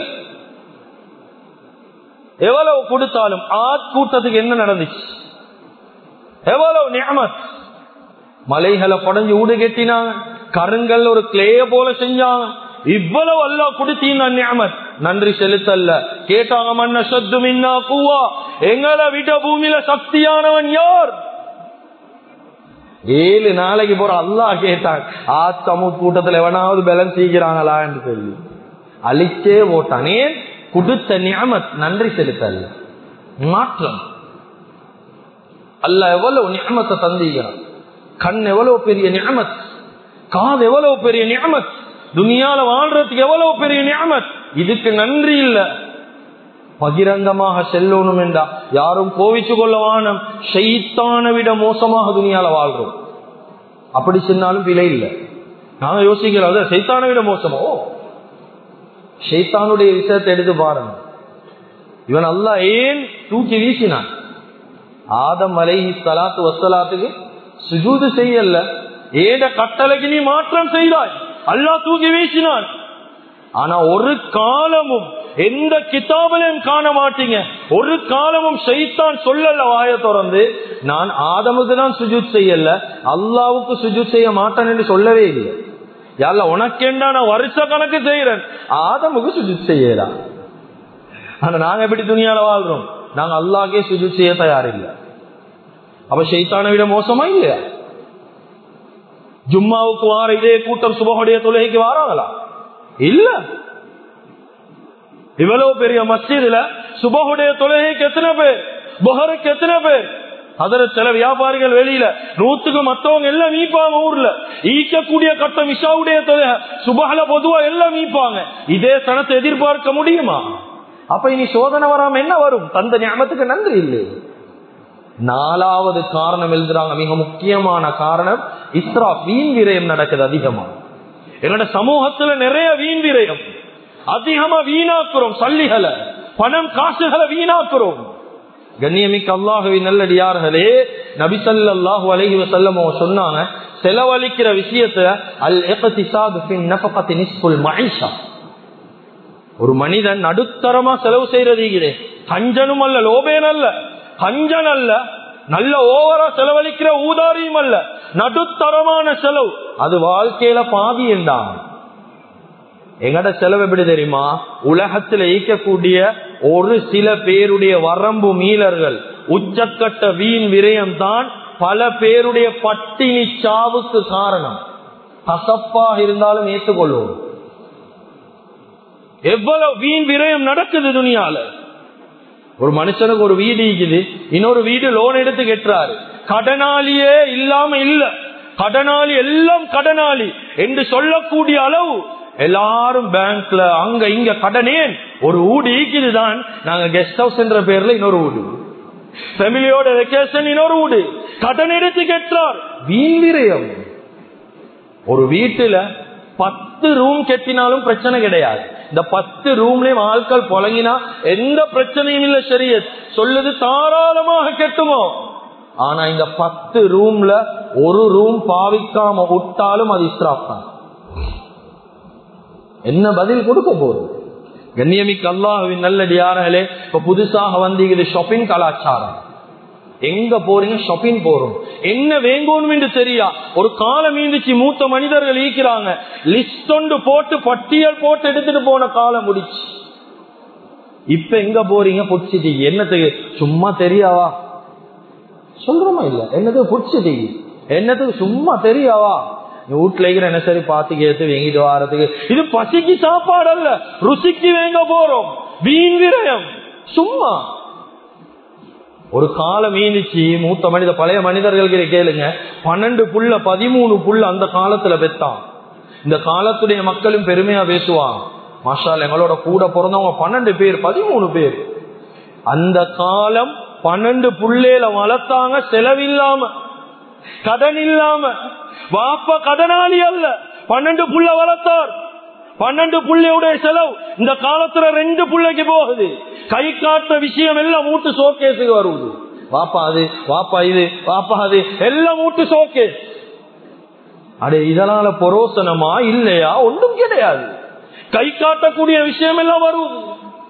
எவ்வளவு கொடுத்தாலும் ஆத் கூட்டத்துக்கு என்ன நடந்துச்சு எவ்வளவு நியமத் மலைகளை படைஞ்சு ஊடு கெட்டினாங்க கருங்கல் ஒரு கிளேய போல செஞ்சாங்க இவ்வளவு அல்லா கொடுத்தீங்க நியமத் நன்றி செலுத்தல்ல கேட்டாங்க மன்ன சத்து மின்னா கூவா எங்களை விட பூமியில சக்தியானவன் யார் ஏழு நாளைக்கு போற அல்லா கேட்டாங்க ஆ சமூக கூட்டத்துல எவனாவது பலன் செய்கிறாங்களா என்று சொல்லி அழிச்சே போட்டானே கொடுத்த நியமத் நன்றி செலுத்தல்ல மாற்றம் அல்ல எவ்வளவு நியமத்தை தந்திக்கிறான் கண் எவ்வளவு பெரிய நியமத் காது எவ்வளவு பெரிய நியமத் துனியால வாழ்றதுக்கு எவ்வளவு பெரிய நியமத் இதுக்கு நன்றி இல்ல பகிரங்கமாக செல்லணும் என்றா யாரும் கோவிச்சு கொள்ளவானம் ஷெய்தான விட மோசமாக துணியால வாழ்றோம் அப்படி சொன்னாலும் பிழை இல்லை நாங்க யோசிக்கிறோம் அதான் சைத்தான விட மோசமோ ஷெய்தானுடைய விஷயத்தை எடுத்து பாருங்க இவன் அல்லா ஏன் தூக்கி வீசினான் ஆதம் அலை சலாத்து வசலாத்துக்கு சுஜூது செய்யல ஏத கட்டளைக்கு நீ மாற்றம் செய்தாய் அல்லா தூக்கி வீசினான் ஆனா ஒரு காலமும் எந்த கிதாபிலையும் காண மாட்டீங்க ஒரு காலமும் செய்தான் சொல்லல வாய திறந்து நான் ஆதமுக்கு தான் சுஜூத் செய்யல அல்லாவுக்கு சுஜூத் செய்ய மாட்டேன் என்று சொல்லவே இல்லை யார உனக்கேண்டா நான் வருஷ கணக்கு செய்யறேன் ஆதமுக்கு சுஜூத் செய்யலாம் ஆனா நாங்க எப்படி துணியால வாழ்றோம் நாங்க அல்லாக்கே சுஜூத் செய்ய தயார் இல்லை அப்ப ஷெய்தானை விட மோசமா இல்லையா ஜும்மாவுக்கு வார இதே கூட்டம் சுபகுடைய தொழுகைக்கு வாராங்களா இல்ல இவ்வளவு பெரிய மஸ்ஜிதுல சுபகுடைய தொழுகைக்கு எத்தனை பேர் புகருக்கு எத்தனை பேர் அதுல சில வியாபாரிகள் வெளியில நூத்துக்கு மத்தவங்க எல்லாம் மீப்பாங்க ஊர்ல ஈக்கக்கூடிய கட்டம் இஷாவுடைய தொழுகை சுபகல பொதுவா எல்லாம் மீப்பாங்க இதே சனத்தை எதிர்பார்க்க முடியுமா அப்ப இனி சோதனை வராம என்ன வரும் தந்த ஞாபகத்துக்கு நன்றி இல்லை நாலாவது காரணம் எழுதுறாங்க மிக முக்கியமான காரணம் இஸ்ரா வீண் விரயம் நடக்குது அதிகமா எங்களோட சமூகத்துல நிறைய வீண் விரயம் அதிகமா வீணாக்குறோம் சல்லிகளை பணம் காசுகளை வீணாக்குறோம் கண்ணியமிக்க அல்லாஹுவின் நல்லடியார்களே நபிசல்லாஹு அலஹி வசல்லம் சொன்னாங்க செலவழிக்கிற விஷயத்த அல் மகிஷா ஒரு மனிதன் நடுத்தரமா செலவு செய்யறது கஞ்சனும் அல்ல லோபேன் அல்ல கஞ்சன் அல்ல நல்ல ஓவரா செலவழிக்கிற ஊதாரியும் அல்ல நடுத்தரமான செலவு அது வாழ்க்கையில பாதி என்றான் எங்கட செலவு எப்படி தெரியுமா உலகத்தில் ஈக்கக்கூடிய ஒரு சில பேருடைய வரம்பு மீளர்கள் உச்சக்கட்ட வீண் விரயம் தான் பல பேருடைய பட்டினி சாவுக்கு காரணம் கசப்பாக இருந்தாலும் ஏற்றுக்கொள்வோம் எவ்வளவு வீண் விரயம் நடக்குது துணியால ஒரு மனுஷனுக்கு ஒரு வீடு இருக்குது இன்னொரு வீடு லோன் எடுத்து கெட்டுறாரு கடனாளியே இல்லாம இல்ல கடனாளி எல்லாம் கடனாளி என்று சொல்லக்கூடிய அளவு எல்லாரும் பேங்க்ல அங்க இங்க கடனேன் ஒரு வீடு ஈக்குதுதான் நாங்க கெஸ்ட் ஹவுஸ் என்ற பேர்ல இன்னொரு வீடு ஃபேமிலியோட வெக்கேஷன் இன்னொரு வீடு கடன் எடுத்து கெட்டார் வீண் விரயம் ஒரு வீட்டுல பத்து ரூம் கெட்டினாலும் பிரச்சனை கிடையாது இந்த பத்து ரூம்லயும் ஆட்கள் புழங்கினா எந்த பிரச்சனையும் இல்ல சரிய சொல்லுது தாராளமாக கெட்டுமோ ஆனா இந்த பத்து ரூம்ல ஒரு ரூம் பாவிக்காம விட்டாலும் அது இஸ்ராப் தான் என்ன பதில் கொடுக்க போகுது கண்ணியமிக்கு அல்லாஹுவின் நல்லடியார்களே இப்ப புதுசாக வந்து இது ஷாப்பிங் கலாச்சாரம் எங்க போறீங்க ஷாப்பிங் போறோம் என்ன வேங்கணும் என்று தெரியா ஒரு காலம் இருந்துச்சு மூத்த மனிதர்கள் ஈக்கிறாங்க லிஸ்ட் ஒன்று போட்டு பட்டியல் போட்டு எடுத்துட்டு போன காலம் முடிச்சு இப்ப எங்க போறீங்க புடிச்சிட்டு என்னத்துக்கு சும்மா தெரியாவா சொல்றோமா இல்ல என்னது புடிச்சிட்டு என்னத்துக்கு சும்மா தெரியாவா வீட்டுல இருக்கிற என்ன சரி பாத்து கேட்டு வேங்கிட்டு வாரத்துக்கு இது பசிக்கு சாப்பாடு அல்ல ருசிக்கு வேங்க போறோம் வீண் விரயம் சும்மா ஒரு காலம் மீனிச்சு மூத்த மனித பழைய மனிதர்கள் கேளுங்க பன்னெண்டு புள்ள பதிமூணு புள்ள அந்த காலத்துல பெத்தான் இந்த காலத்துடைய மக்களும் பெருமையா பேசுவாங்க மாஷால் எங்களோட கூட பிறந்தவங்க பன்னெண்டு பேர் பதிமூணு பேர் அந்த காலம் பன்னெண்டு புள்ளையில வளர்த்தாங்க செலவில்லாம கடன் இல்லாம வாப்ப கடனாளி அல்ல பன்னெண்டு புள்ள வளர்த்தார் பன்னெண்டு புள்ளையுடைய செலவு இந்த காலத்துல ரெண்டு புள்ளைக்கு போகுது கை காட்டுற விஷயம் எல்லாம் மூட்டு சோகேஸுக்கு வருவது வாப்பா அது வாப்பா இது வாப்பா அது எல்லாம் மூட்டு சோகேஸ் அடே இதனால பொரோசனமா இல்லையா ஒன்றும் கிடையாது கை காட்டக்கூடிய விஷயம் எல்லாம் வருவது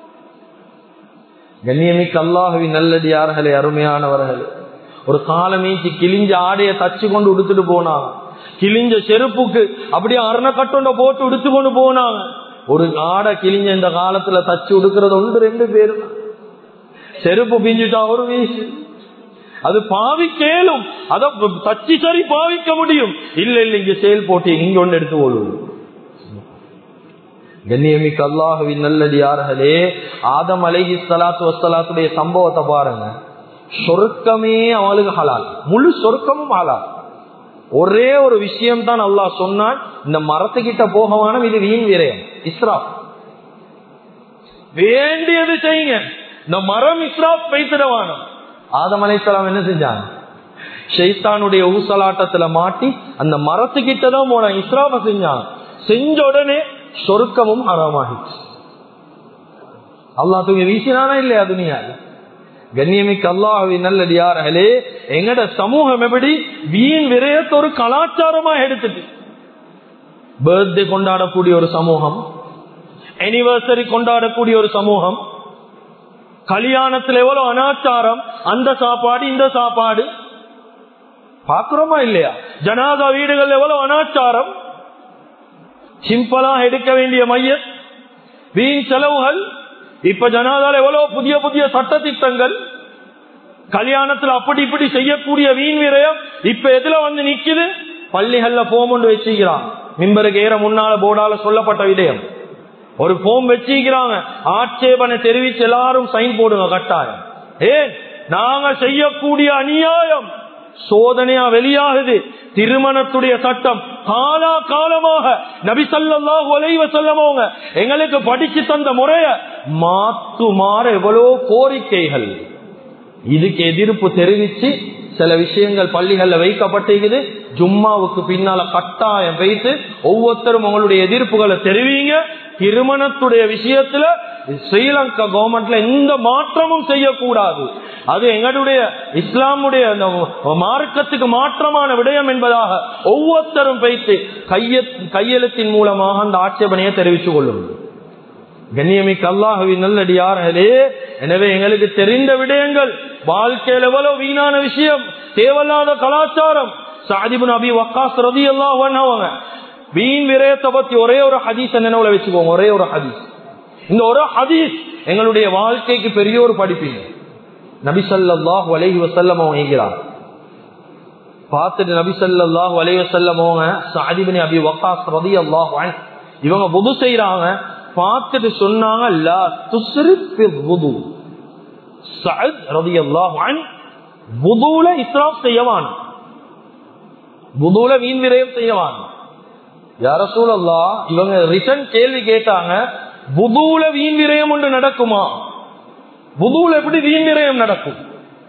கண்ணியமிக்க அல்லாஹுவின் நல்லடியார்களே அருமையானவர்கள் ஒரு காலமீச்சு கிழிஞ்ச ஆடைய தச்சு கொண்டு உடுத்துட்டு போனாங்க கிழிஞ்ச செருப்புக்கு அப்படியே அரணக்கட்டொண்ட போட்டு உடுத்து கொண்டு போனாங்க ஒரு ஆடை கிழிஞ்ச இந்த காலத்துல தச்சு உடுக்கிறது ஒன்று ரெண்டு பேரு செருப்பு பிஞ்சுட்டா ஒரு வீசு அது பாவிக்கேலும் அத தச்சு சரி பாவிக்க முடியும் இல்ல இல்ல இங்க செயல் போட்டு இங்க ஒன்று எடுத்து ஓடுவது கண்ணியமிக்கு அல்லாஹுவின் நல்லடியார்களே ஆதம் அலைஹி சலாத்து வசலாத்துடைய சம்பவத்தை பாருங்க சொர்க்கமே அவளுக்கு ஹலால் முழு சொர்க்கமும் ஹலால் ஒரே ஒரு விஷயம் தான் அல்லாஹ் சொன்னான் இந்த மரத்துக்கிட்ட போகவான இது வீண் விரயம் இஸ்ரா வேண்டியது செய்யுங்க இந்த மரம் இஸ்ராப் வைத்திடவானோ ஆதம் அலைசலாம் என்ன செஞ்சாங்க ஷைத்தானுடைய ஊசலாட்டத்துல மாட்டி அந்த மரத்துக்கிட்டதான் போன இஸ்ராப செஞ்சாங்க செஞ்ச உடனே சொருக்கமும் ஹராமாகிச்சு அல்லா தூங்க வீசினானா இல்லையா துணியாது கண்ணியமிக்க அல்லாஹி நல்லடியார்களே எங்கட சமூகம் எப்படி வீண் விரயத்தை ஒரு கலாச்சாரமா எடுத்துட்டு பர்த்டே கொண்டாடக்கூடிய ஒரு சமூகம் அனிவர்சரி கொண்டாடக்கூடிய ஒரு சமூகம் கல்யாணத்துல எவ்வளவு அனாச்சாரம் அந்த சாப்பாடு இந்த சாப்பாடு பாக்குறோமா இல்லையா ஜனாதா வீடுகள் எவ்வளவு அனாச்சாரம் சிம்பிளா எடுக்க வேண்டிய மைய வீண் செலவுகள் இப்ப ஜனாதால எவ்வளவு புதிய புதிய சட்ட திட்டங்கள் கல்யாணத்துல அப்படி இப்படி செய்யக்கூடிய வீண் விரயம் இப்ப எதுல வந்து நிக்குது பள்ளிகள்ல போம் ஒன்று வச்சுக்கிறான் மிம்பருக்கு ஏற முன்னால போர்டால சொல்லப்பட்ட விடயம் ஒரு போம் வச்சுக்கிறாங்க ஆட்சேபனை தெரிவிச்சு எல்லாரும் சைன் போடுங்க கட்டாயம் ஏன் நாங்க செய்யக்கூடிய அநியாயம் சோதனையா வெளியாகுது திருமணத்துடைய சட்டம் காலா காலமாக நபிசல்லாஹு அலைவ செல்லமோங்க எங்களுக்கு படிச்சு தந்த முறைய மாத்துமாறு எவ்வளவு கோரிக்கைகள் இதுக்கு எதிர்ப்பு தெரிவிச்சு சில விஷயங்கள் பள்ளிகள்ல வைக்கப்பட்டிருக்குது ஜும்மாவுக்கு பின்னால கட்டாயம் வைத்து ஒவ்வொருத்தரும் உங்களுடைய எதிர்ப்புகளை தெரிவிங்க திருமணத்துடைய விஷயத்துல ஸ்ரீலங்கா கவர்மெண்ட்ல எந்த மாற்றமும் செய்யக்கூடாது அது எங்களுடைய இஸ்லாமுடைய மார்க்கத்துக்கு மாற்றமான விடயம் என்பதாக ஒவ்வொருத்தரும் வைத்து கைய கையெழுத்தின் மூலமாக அந்த ஆட்சேபனையை தெரிவித்துக் கொள்ளும் கண்ணியமிக்க அல்லாஹுவின் நல்லடியார்களே எனவே எங்களுக்கு தெரிந்த விடயங்கள் வாழ்க்கையில் எவ்வளவு வீணான விஷயம் தேவையில்லாத கலாச்சாரம் சாதிபுன் அபி வக்காஸ் ரதி எல்லாம் வீண் விரயத்தை பத்தி ஒரே ஒரு ஹதீஸ் நினைவுல வச்சுக்கோங்க ஒரே ஒரு ஹதீஸ் இந்த ஒரு ஹதீஸ் எங்களுடைய வாழ்க்கைக்கு பெரிய ஒரு படிப்பீங்க நபிசல்லாஹ் வலைஹி வசல்லம் அவங்க எங்கிறார் பார்த்துட்டு நபிசல்லாஹ் வலைஹி வசல்லம் அவங்க சாதிபின் அபி வக்காஸ் ரதி அல்லாஹ் இவங்க புது செய்யறாங்க பார்த்துட்டு சொன்னாங்க லா துஸ்ரிப் வுது சஅத் ரலியல்லாஹு அன் வுதுல இஸ்ராப் செய்யவான் வுதுல வீண் விரயம் செய்யவான் யா ரசூலல்லாஹ் இவங்க ரிட்டன் கேள்வி கேட்டாங்க வுதுல வீண் விரயம் ஒன்று நடக்குமா வுதுல எப்படி வீண் விரயம் நடக்கும்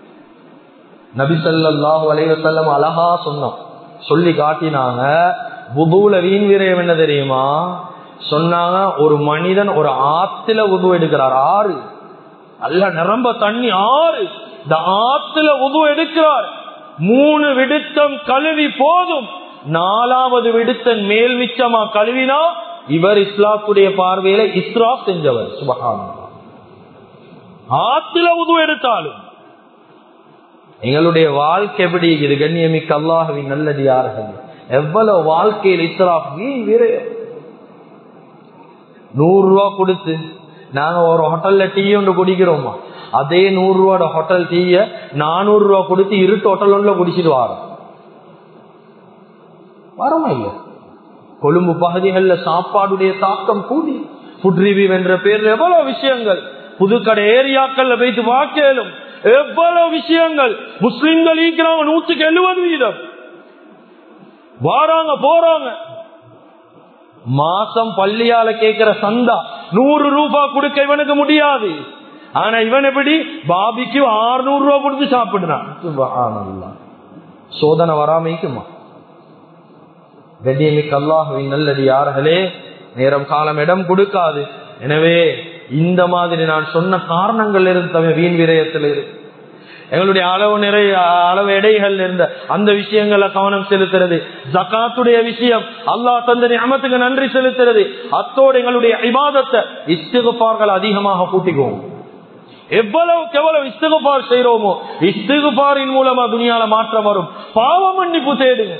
நபி ஸல்லல்லாஹு அலைஹி வஸல்லம் அழகா சொன்னோம் சொல்லி காட்டினாங்க வுதுல வீண் விரயம் என்ன தெரியுமா சொன்னாங்க ஒரு மனிதன் ஒரு ஆத்துல உது எடுக்கிறார் ஆறு அல்ல நிரம்ப தண்ணி ஆறு இந்த ஆத்துல உது எடுக்கிறார் மூணு விடுத்தம் கழுவி போதும் நாலாவது விடுத்தன் மேல் மிச்சமா கழுவினா இவர் இஸ்லாத்துடைய பார்வையில இஸ்ரா செஞ்சவர் சுபகான ஆத்துல உது எடுத்தாலும் எங்களுடைய வாழ்க்கை எப்படி இது கண்ணியமிக்க அல்லாஹவின் நல்லடியார்கள் எவ்வளவு வாழ்க்கையில் இஸ்ராப் வீண் விரயம் நூறு ரூபா கொடுத்து நாங்க ஒரு ஹோட்டல்ல டீ ஒன்று குடிக்கிறோமா அதே நூறு ரூபாட ஹோட்டல் டீய நானூறு ரூபா கொடுத்து இருட்டு ஹோட்டல் ஒன்றுல குடிச்சிட்டு வரோம் வரமா இல்ல கொழும்பு பகுதிகள்ல சாப்பாடுடைய தாக்கம் கூடி ஃபுட் ரிவ்யூ என்ற பேர்ல எவ்வளவு விஷயங்கள் புதுக்கடை ஏரியாக்கள்ல போயிட்டு வாக்கேலும் எவ்வளவு விஷயங்கள் முஸ்லிம்கள் ஈக்கிறாங்க நூற்றுக்கு எழுபது வீதம் வாராங்க போறாங்க மாசம் பள்ளியால கேட்கிற சந்தா நூறு ரூபாய் கொடுக்க இவனுக்கு முடியாது ஆனா இவன் எப்படி பாபிக்கு ஆறுநூறு ரூபாய் கொடுத்து சாப்பிடுறான் சோதனை வராமைக்குமா கண்ணியமிக்க அல்லாஹுவின் நல்லடி யார்களே நேரம் காலம் இடம் கொடுக்காது எனவே இந்த மாதிரி நான் சொன்ன காரணங்கள் இருந்து வீண் விரயத்தில் இருக்கு எங்களுடைய அளவு நிறைய அளவு எடைகள் இருந்த அந்த விஷயங்கள கவனம் செலுத்துறது ஜக்காத்துடைய விஷயம் அல்லா தந்த அமத்துக்கு நன்றி செலுத்துறது அத்தோடு எங்களுடைய இபாதத்தை இஸ்திகுபார்கள் அதிகமாக கூட்டிக்குவோம் எவ்வளவுக்கு எவ்வளவு இஸ்திகுபார் செய்யறோமோ இஸ்திகுபாரின் மூலமா துணியால மாற்றம் வரும் பாவ மன்னிப்பு தேடுங்க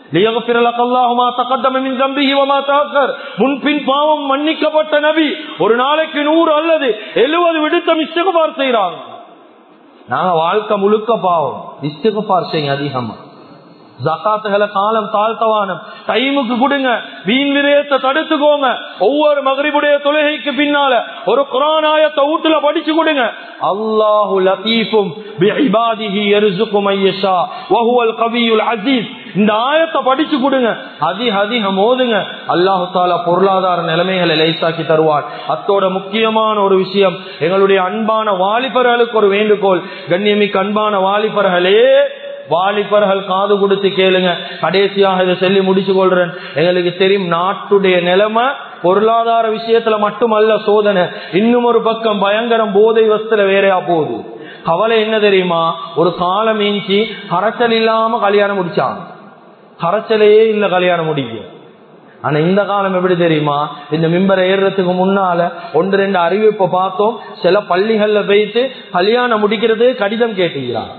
முன்பின் பாவம் மன்னிக்கப்பட்ட நபி ஒரு நாளைக்கு நூறு அல்லது எழுபது விடுத்தம் இஸ்திகுபார் செய்யறாங்க நாங்க வாழ்க்கை முழுக்க பாவம் இஸ்திகுபார் செய்யுங்க அதிகமா ஜக்காத்துகளை காலம் தாழ்த்தவானம் டைமுக்கு கொடுங்க வீண் விரயத்தை தடுத்துக்கோங்க ஒவ்வொரு மகரிபுடைய தொழுகைக்கு பின்னால ஒரு குரானாயத்தை வீட்டுல படிச்சு கொடுங்க அல்லாஹு லத்தீஃபும் பிஇபாதிஹி யர்சுகு மையஷா வஹுவல் கவியுல் அஸீஸ் இந்த ஆயத்தை படிச்சு கொடுங்க அதிக அதிகம் ஓதுங்க அல்லாஹு தாலா பொருளாதார நிலைமைகளை லேசாக்கி தருவார் அத்தோட முக்கியமான ஒரு விஷயம் எங்களுடைய அன்பான வாலிபர்களுக்கு ஒரு வேண்டுகோள் கண்ணியமிக்க அன்பான வாலிபர்களே வாலிபர்கள் காது கொடுத்து கேளுங்க கடைசியாக இதை சொல்லி முடிச்சு கொள்றேன் எங்களுக்கு தெரியும் நாட்டுடைய நிலைமை பொருளாதார விஷயத்துல மட்டுமல்ல சோதனை இன்னும் ஒரு பக்கம் பயங்கரம் போதை வஸ்துல வேறையா போகுது கவலை என்ன தெரியுமா ஒரு காலம் இஞ்சி கரைச்சல் இல்லாம கல்யாணம் முடிச்சாங்க கரைச்சலையே இல்ல கல்யாணம் முடிக்க ஆனா இந்த காலம் எப்படி தெரியுமா இந்த மிம்பரை ஏறுறதுக்கு முன்னால ஒன்று ரெண்டு அறிவிப்பை பார்த்தோம் சில பள்ளிகள்ல போயிட்டு கல்யாணம் முடிக்கிறது கடிதம் கேட்டுக்கிறாங்க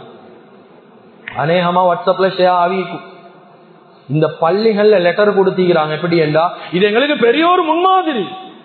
அநேகமா வாட்ஸ்அப்ல ஷேர் ஆகிக்கும் இந்த பள்ளிகள்ல லெட்டர் கொடுத்திக்கிறாங்க எப்படி என்றா இது எங்களுக்கு பெரிய ஒரு முன்மாதிரி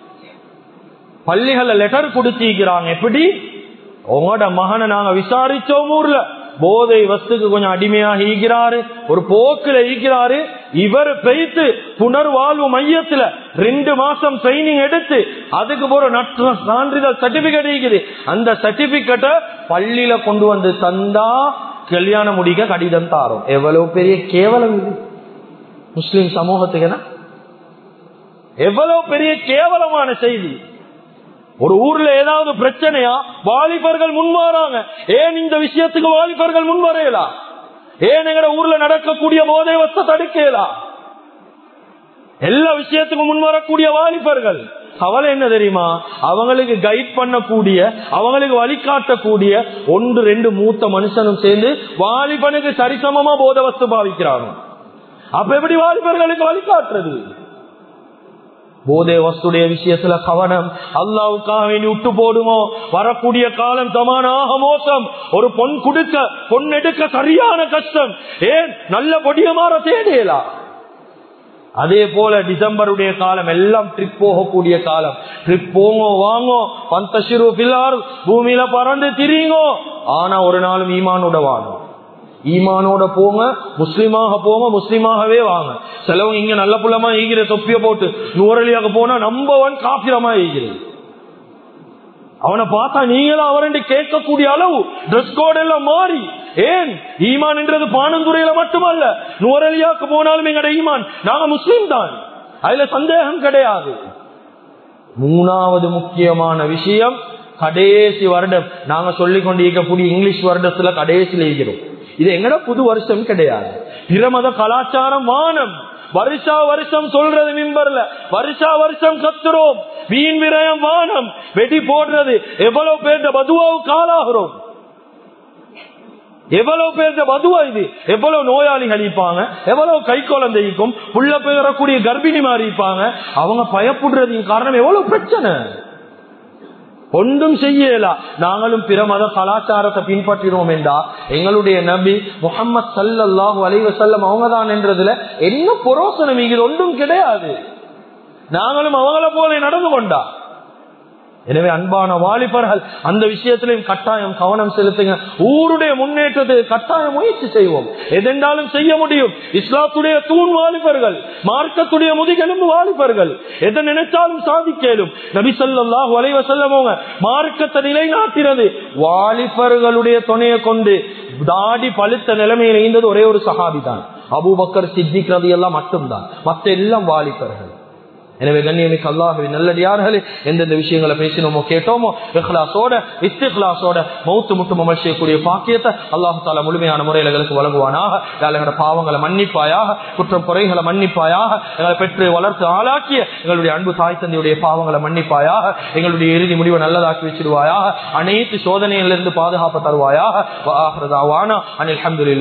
பள்ளிகள்ல லெட்டர் கொடுத்திக்கிறாங்க எப்படி உங்களோட மகனை நாங்க விசாரிச்சோம் ஊர்ல போதை வஸ்துக்கு கொஞ்சம் அடிமையாக ஈக்கிறாரு ஒரு போக்குல ஈக்கிறாரு இவர் பெய்த்து புனர்வாழ்வு மையத்துல ரெண்டு மாசம் ட்ரைனிங் எடுத்து அதுக்கு போற நட்டு சான்றிதழ் சர்டிபிகேட் ஈக்குது அந்த சர்டிபிகேட்டை பள்ளியில கொண்டு வந்து தந்தா கல்யாணம் முடிக்க கடிதம் தாரோம் எவ்வளவு பெரிய கேவலம் இது முஸ்லிம் சமூகத்துக்கு எவ்வளவு பெரிய கேவலமான செய்தி ஒரு ஊர்ல ஏதாவது பிரச்சனையா வாலிபர்கள் முன்வராங்க ஏன் இந்த விஷயத்துக்கு வாலிபர்கள் முன்வரையலாம் ஏன் எங்கட ஊர்ல நடக்கக்கூடிய போதை வச தடுக்கலாம் எல்லா விஷயத்துக்கும் முன்வரக்கூடிய வாலிபர்கள் கவலை என்ன தெரியுமா அவங்களுக்கு கைட் பண்ணக்கூடிய அவங்களுக்கு வழிகாட்டக்கூடிய ஒன்று ரெண்டு மூத்த மனுஷனும் சேர்ந்து வாலிபனுக்கு சரிசமமா போத வஸ்து பாவிக்கிறாங்க அப்ப எப்படி வாலிபர்களுக்கு வழிகாட்டுறது போதே வஸ்துடைய விஷயத்துல கவனம் அல்லாவுக்காக வேண்டி விட்டு போடுமோ வரக்கூடிய காலம் சமானாக மோசம் ஒரு பொன் கொடுக்க பொன் எடுக்க சரியான கஷ்டம் ஏன் நல்ல பொடியமாற தேடையலாம் அதே போல டிசம்பருடைய காலம் எல்லாம் ட்ரிப் போகக்கூடிய காலம் ட்ரிப் போங்கோ வாங்கோ பந்தசிறு பில்லார் பூமியில பறந்து திரியுங்கோ ஆனா ஒரு நாளும் ஈமானோட வாங்கும் ஈமானோட போங்க முஸ்லிமாக போங்க முஸ்லிமாகவே வாங்க சிலவங்க இங்க நல்ல புள்ளமா ஈகிற தொப்பிய போட்டு நூறலியாக போனா நம்ப ஒன் காப்பிரமா ஈகிறது அவனை பார்த்தா நீங்களும் அவரண்டு கேட்கக்கூடிய அளவு ட்ரெஸ் கோட் எல்லாம் மாறி ஏன் ஈமான் என்றது பானந்துறையில மட்டுமல்ல நூறலியாக்கு போனாலும் எங்கட ஈமான் நாங்க முஸ்லீம் தான் அதுல சந்தேகம் கிடையாது மூணாவது முக்கியமான விஷயம் கடைசி வருடம் நாங்க சொல்லிக் கொண்டிருக்கக்கூடிய இங்கிலீஷ் வருடத்துல கடைசியில் இருக்கிறோம் இது எங்கட புது வருஷம் கிடையாது பிரமத கலாச்சாரம் வானம் வருஷா வருஷம் சொல்றது மிம்பர்ல வருஷா வருஷம் கத்துறோம் வீண் விரயம் வானம் வெடி போடுறது எவ்வளவு பேர் பதுவாவுக்கு ஆளாகிறோம் எவ்வளவு பேர் மதுவா இது எவ்வளவு நோயாளிகள் இருப்பாங்க எவ்வளவு கை குழந்தைக்கும் புள்ள பெறக்கூடிய கர்ப்பிணி மாதிரி இருப்பாங்க அவங்க பயப்படுறதின் காரணம் எவ்வளவு பிரச்சனை ஒன்றும் செய்யலா நாங்களும் பிற மத கலாச்சாரத்தை பின்பற்றினோம் என்றா எங்களுடைய நபி முகமது சல்லாஹூ அலைவசல்லம் அவங்க தான் என்றதுல என்ன புரோசனம் இங்க ஒன்றும் கிடையாது நாங்களும் அவங்கள போல நடந்து கொண்டா எனவே அன்பான வாலிபர்கள் அந்த விஷயத்திலையும் கட்டாயம் கவனம் செலுத்துங்க ஊருடைய முன்னேற்றத்தை கட்டாயம் முயற்சி செய்வோம் எதென்றாலும் செய்ய முடியும் இஸ்லாத்துடைய தூண் வாலிபர்கள் மார்க்கத்துடைய முதுகெலும்பு வாலிபர்கள் எதை நினைச்சாலும் சாதிக்கலும் நபி சொல்லாஹ் வளைவ செல்லவங்க மார்க்கத்தை நிலைநாட்டினது வாலிபர்களுடைய துணையை கொண்டு தாடி பழுத்த நிலைமையில் இருந்தது ஒரே ஒரு சஹாபி தான் அபுபக்கர் சித்திக் ரதி எல்லாம் மட்டும்தான் மற்ற எல்லாம் வாலிபர்கள் எனவே கண்ணியமிக்கு அல்லாஹுவின் நல்லடியார்களே எந்தெந்த விஷயங்களை பேசினோமோ கேட்டோமோ இஹ்லாசோட இஸ்திஹ்லாசோட மௌத்து முட்டும் அமல் செய்யக்கூடிய பாக்கியத்தை அல்லாஹு தாலா முழுமையான முறையில் எங்களுக்கு வழங்குவானாக எங்களோட பாவங்களை மன்னிப்பாயாக குற்றம் குறைகளை மன்னிப்பாயாக எங்களை பெற்று வளர்த்து ஆளாக்கிய எங்களுடைய அன்பு தாய் தந்தையுடைய பாவங்களை மன்னிப்பாயாக எங்களுடைய இறுதி முடிவை நல்லதாக்கி வச்சிருவாயாக அனைத்து சோதனையிலிருந்து பாதுகாப்பு தருவாயாக அனில் அஹமதுல்லா